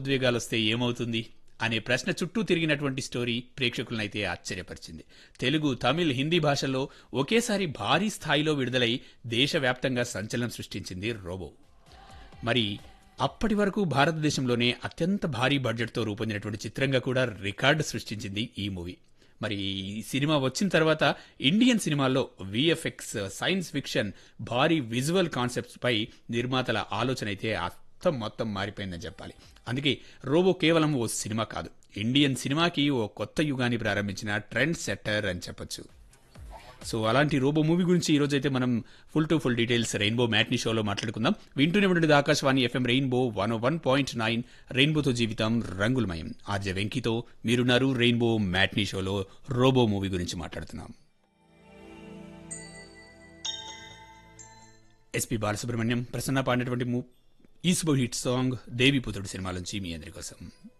భావోద్వేగాలు వస్తే ఏమవుతుంది అనే ప్రశ్న చుట్టూ తిరిగినటువంటి స్టోరీ ప్రేక్షకులనైతే ఆశ్చర్యపరిచింది తెలుగు తమిళ్ హిందీ భాషల్లో ఒకేసారి భారీ స్థాయిలో విడుదలై దేశవ్యాప్తంగా సంచలనం సృష్టించింది రోబో మరి అప్పటి వరకు భారతదేశంలోనే అత్యంత భారీ బడ్జెట్తో రూపొందినటువంటి చిత్రంగా కూడా రికార్డు సృష్టించింది ఈ మూవీ మరి ఈ సినిమా వచ్చిన తర్వాత ఇండియన్ సినిమాల్లో విఎఫ్ఎక్స్ సైన్స్ ఫిక్షన్ భారీ విజువల్ కాన్సెప్ట్స్ పై నిర్మాతల ఆలోచన అయితే అర్థం మొత్తం మారిపోయిందని చెప్పాలి అందుకే రోబో కేవలం ఓ సినిమా కాదు ఇండియన్ సినిమాకి ఓ కొత్త యుగాన్ని ప్రారంభించిన ట్రెండ్ సెట్టర్ అని చెప్పొచ్చు సో అలాంటి రోబో మూవీ గురించి ఈ రోజు అయితే మనం full to full details Rainbow matinee షోలో మాట్లాడుకుందాం వింటూనే ఉండేది Akashvani FM Rainbow one one point nine రెయిన్బోతో జీవితం రంగులమయం ఆర్జ వెంకితో మీరున్నారు రెయిన్బో మ్యాట్నీ షోలో రోబో మూవీ గురించి మాట్లాడుతున్నాం ఎస్పి బాలసుబ్రహ్మణ్యం ప్రసన్న పాడినటువంటి మూ- ఈ సూపర్ హిట్ సాంగ్ దేవి పుత్రుడు సినిమా నుంచి మీ అందరి కోసం